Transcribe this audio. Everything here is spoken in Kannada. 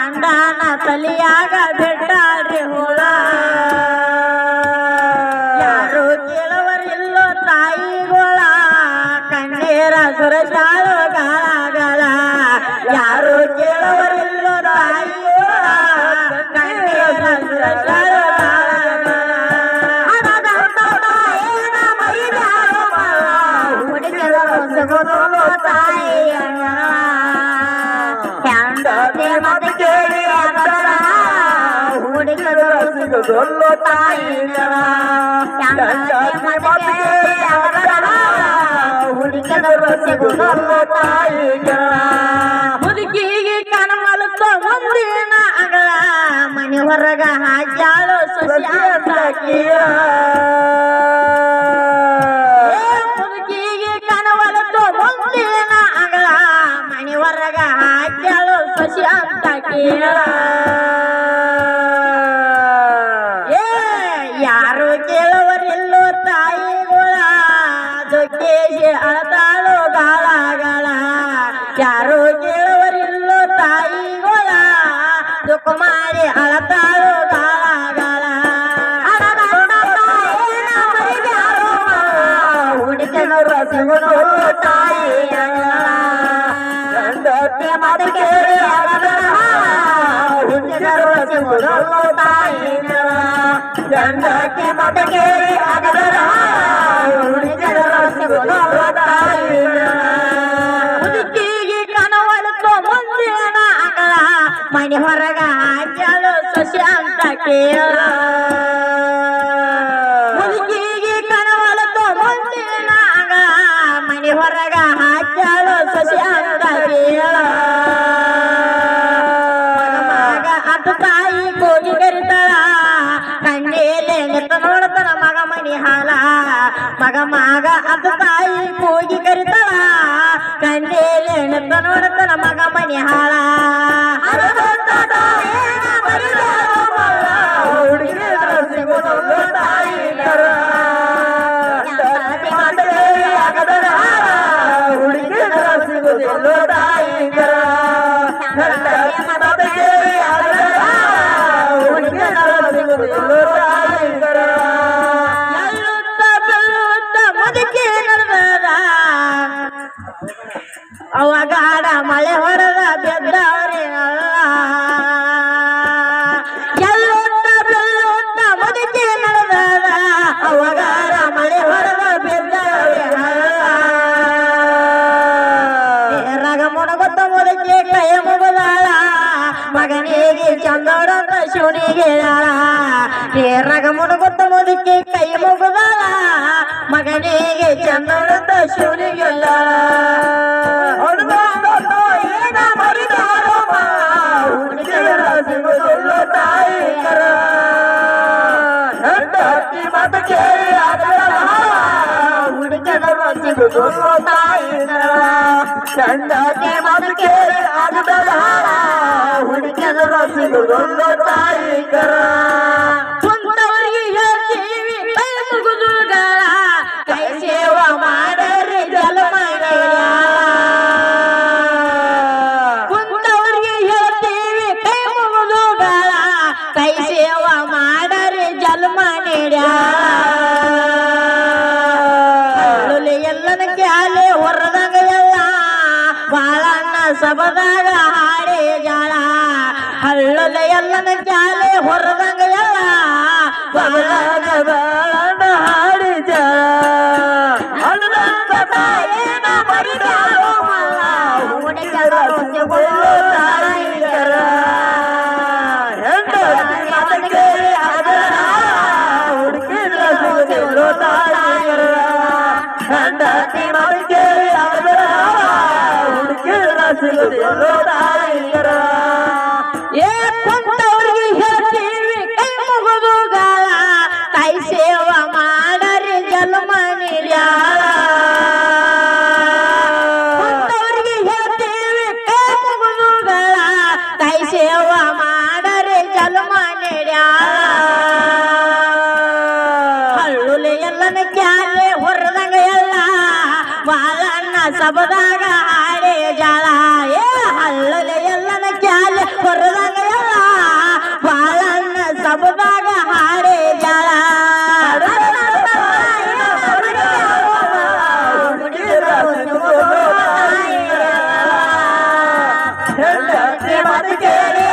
ಗಂಡನ ತಲಿಯಾಗ ಬಿಟ್ಟಾಡ್ರಿ ಹುಳ ಯಾರು ಕೇಳವರಿಲ್ಲೋ ತಾಯಿಗಳ ಕಣ್ಣೀರ ಸುರಸಾಳು ಗಾಳಗಳ ಯಾರು ಕೇಳವರಿಲ್ಲೋ ತಾಯಿಗಳ ಕಣ್ಣೀರ ಸುರಸಾಳು ಸಿಗದೊಲ್ಲೋ ತಾಯಿಗಳ ಹೆಂಡತಿ ಮತ ಕೇಳಿ ಅವರ ಹುಡುಕದರ ಸಿಗದೊಲ್ಲೋ ತಾಯಿಗಳ ಮುದುಕಿಗೆ ಕಣಮಲತ ಮುಂದಿನ ಅಗಳ ಮನೆ ಹೊರಗ ಹಾಕ್ಯಾಳು ಸುಶಾಂತಕಿಯ ಮುದುಕಿಗೆ ಕಣವಲತ ಮುಂದಿನ ಅಗಳ ಮನೆ ಹೊರಗ ಹಾಕ್ಯಾಳು ಸುಶಾಂತಕಿಯ ಏ ಯಾರು ಕೇಳುವರಿಲ್ಲೋ ತಾಯಿಗಳ ದುಃಖೇಶಿ ಅಳತಾಳು ಗಾಳಗಳ ಯಾರು ಕೇಳುವರಿಲ್ಲೋ ತಾಯಿಗಳ ದುಃಖ ಮಾಡಿ ಅಳತಾಳು ಗಾಳಗಳ ಹುಡುಕನರ ಸಿಗುವುದು ತಾಯಿಗಳ ಹೆಂಡತಿ ಮತ ಕೇಳಿ ಅವರ ಹುಡುಕದರ ಸಿಗದೊಲ್ಲೋ ತಾಯಿಗಳ ಹೆಂಡತಿ ಮತ ಕೇಳಿ ಅವರ ಹುಡುಕದರ ಸಿಗದೊಲ್ಲೋ ತಾಯಿಗಳ ಮುದುಕಿಗೆ ಕನವಲತು ಮುಂದಿನ ಅಗಳ ಮನೆ ಹೊರಗ ಹಾಕ್ಯಾಳು ಸುಶಾಂತ ಕೇಳ ಮುದುಕಿಗೆ ಕನವಲತು ಮುಂದಿನ ಅಗಳ ಮನೆ ಹೊರಗ ಹಾಕ್ಯಾಳು ಸುಶಾಂತ ಕೇಳ ಮಗ ಅತ್ತ ತಾಯಿ ಕೋಗಿ ಕರಿತಾಳ ಕಣ್ಣೇಲೆ ನೆತ್ತ ನೋಡ್ತಾನ ಮಗ ಮನಿ ಹಾಲ ಮಗ ಮಗ ಅತ್ತ ತಾಯಿ ಕೋಗಿ ಕರಿತಾಳ ಕಣ್ಣೇಲೆ ನೆತ್ತ ನೋಡ್ತಾನ ಮಗ ಮನಿ ಹಾಳ ಹುಡುಗಿಯರ ಸಿಗುವುದು ತಾಯಿಗಳ ಹೆಂಡತಿ ಮತ ಕೇಳಿ ಆಗದರ ಹುಡುಗಿಯರ ಸಿಗುವುದಿಲ್ಲ ತಾಯಿಗಳ ಹೆಂಡತಿ ಮತ ಕೇಳಿ ಆಗದರ ಹುಡುಗಿಯರ ಸಿಗುವುದಿಲ್ಲ ತಾಯಿಗಳ ಎಳ್ಳುತ್ತ ಬೆಳ್ಳುತ್ತ ಮುದುಕಿ ನಡೆದ ಅವಾಗಾಡ ಮಳೆ ಹೊಡೆದ ಬೆದ್ದವ್ರಿ ಎಳ್ಳುತ್ತ ಬೆಳ್ಳುತ್ತ ಮುದುಕಿ ನಡೆದ ಅವಾಗಾಡ ಮಳೆ ಹೊಡೆದ ಬೆದ್ದವ್ರಿ ರಗ ಮುಣಗುತ್ತ ಮುದುಕಿ ಕೈ ಮುಗುದಾಳ ಮಗನಿಗೆ ಚಂದೋಡಂತ ಶಿವನಿಗೆ ಹೇಳಾಳ ರಗ ಮುಣಗುತ್ತ ಮುದುಕಿ ಕೈ ಮುಗುದಾಳ ಮಗನಿಗೆ ಚಂದೋಡಂತ ಶಿವನಿಗೆ ಹೇಳಾಳ ಏನ ಮರಿದಾರೋ ಹುಡುಗಿಯರ ಸಿಗುವುದಿಲ್ಲ ತಾಯಿಗಳ ಹೆಂಡತಿ ಮತ ಕೇಳಿ ಆಗದರ ಹುಡುಗಿಯರ ಸಿಗುವುದಿಲ್ಲ ತಾಯಿಗಳ ಹೆಂಡತಿ ಮತ ಕೇಳಿ ಆಗದರ ಹುಡುಗಿಯರ ಸಿಗುವುದಿಲ್ಲ ತಾಯಿಗಳ ಕುಂತವರಿಗೆ ಹೇಳ್ತೀವಿ ಕೈ ಮುಗುದುಗಳ ಕೈ ಸೇವ ಮಾಡರಿ ಕುಂತವರಿಗೆ ಹೇಳ್ತೀವಿ ಕೈ ಮುಗುದುಗಳ ಕೈ ಸೇವ ಮಾಡರಿ ಜನ್ಮ ನೀಡ್ಯಾಳು ಎಲ್ಲನ ಕ್ಯಾಲೆ ಹೊರದಂಗ ಎಲ್ಲ ಬಾಳಣ್ಣ ಸಬದಾಗ ಹಾಡಿ ಜಾಳ ಹಳ್ಳಲ ಎಲ್ಲನ ಕ್ಯಾಲೆ ಹೊರದಂಗ ಎಲ್ಲ ಬಾಳಣ್ಣ ಬಾಳಣ್ಣ ಹಾಡಿ ಜಾಳ ಹಳ್ಳದಂಗ ಬಾಯೇನ ಮರಿದಾಳು ಮಲ್ಲ ಹುಡುಗರ ಸಿಗುವುದು ತಾಯಿಗರ. ಹೆಂಡತಿ ಮತ ಕೇಳಿ ಆಗದರ ಹುಡುಗಿಯರ ಸಿಗುವುದಿಲ್ಲ ತಾಯಿಗಳ ಹೆಂಡತಿ ಮತ ಕೇಳಿ ಆಗದರ ಹುಡುಗಿಯರ ಸಿಗುವುದಿಲ್ಲ ತಾಯಿಗಳ ಏ ಕುಂತವ್ರಿಗೆ ಹೇಳ್ತೀವಿ ಕೈ ಮುಗುದುಗಾಲ ಕೈ ಸೇವ ಮಾಡರಿ ಜನ್ಮ ನೀಡ್ಯಾಳ ಕುಂತವ್ರಿಗೆ ಹೇಳ್ತೀವಿ ಕೈ ಮುಗುದುಗಾಲ ಕೈ ಸೇವ ಮಾಡರಿ ಜನ್ಮ ನೀಡ್ಯಾಳ ಹಳ್ಳುಲೆ ಎಲ್ಲನ ಕ್ಯಾಲೆ ಹೊರದಂಗ ಎಲ್ಲ ಬಾಳಣ್ಣ ಸಬದಾಗ ಹಾಡೆ ಜಾಳ ಏ ಹಳ್ಳುಲೆ ಎಲ್ಲನ ಕ್ಯಾಲೆ ಹೊರದಂಗ ಹೆಂಡತಿ ಮಾತು ಕೇಳಿ